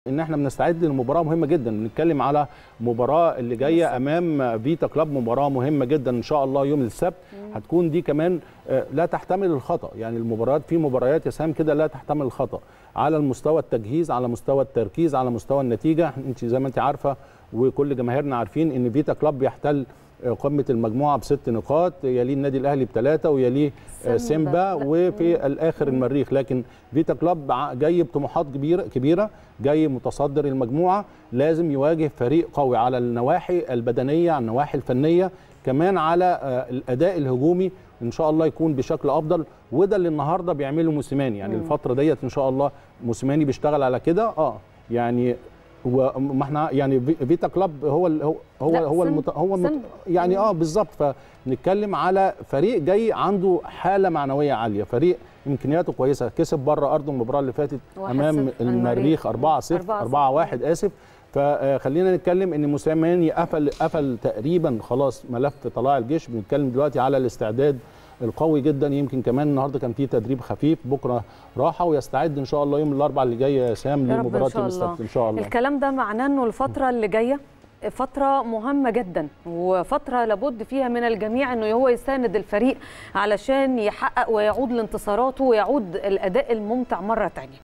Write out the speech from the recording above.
ان احنا بنستعد لمباراه مهمه جدا بنتكلم على مباراه اللي جايه امام فيتا كلاب مباراه مهمه جدا ان شاء الله يوم السبت هتكون دي كمان آه، لا تحتمل الخطا يعني المباريات في مباريات يا سام كده لا تحتمل الخطا على المستوى التجهيز على مستوى التركيز على مستوى النتيجه انت زي ما انت عارفه وكل جماهيرنا عارفين ان فيتا كلاب بيحتل آه، قمه المجموعه بست نقاط يليه النادي الاهلي بثلاثه ويليه آه، سيمبا. سيمبا وفي الاخر المريخ لكن فيتا كلاب ع- جاي بطموحات كبيره كبيره جاي متصدر المجموعه لازم يواجه فريق قوي على النواحي البدنيه على النواحي الفنيه كمان على آه، الاداء الهجومي ان شاء الله يكون بشكل افضل وده اللي النهارده بيعمله موسيماني يعني الفتره ديت ان شاء الله موسيماني بيشتغل على كده اه يعني هو ما احنا يعني في- فيتا كلاب هو ال- هو هو لا، هو سيمبا- المت... هو المت... سيمبا. يعني اه بالظبط فنتكلم على فريق جاي عنده حاله معنويه عاليه فريق امكانياته كويسه كسب بره ارضه المباراه اللي فاتت واحد امام صفر المريخ 4 0 أربعة 4 صفر. 1 اسف فخلينا نتكلم ان موسيماني قفل قفل تقريبا خلاص ملف طلائع الجيش بنتكلم دلوقتي على الاستعداد القوي جدا يمكن كمان النهارده كان في تدريب خفيف بكره راحه ويستعد ان شاء الله يوم الاربعاء اللي جاي يا سام يا رب لمباراه إن شاء يوم الله. السبت ان شاء الله الكلام ده معناه انه الفتره اللي جايه فترة مهمة جدا وفترة لابد فيها من الجميع انه هو يساند الفريق علشان يحقق ويعود لانتصاراته ويعود الاداء الممتع مرة تانية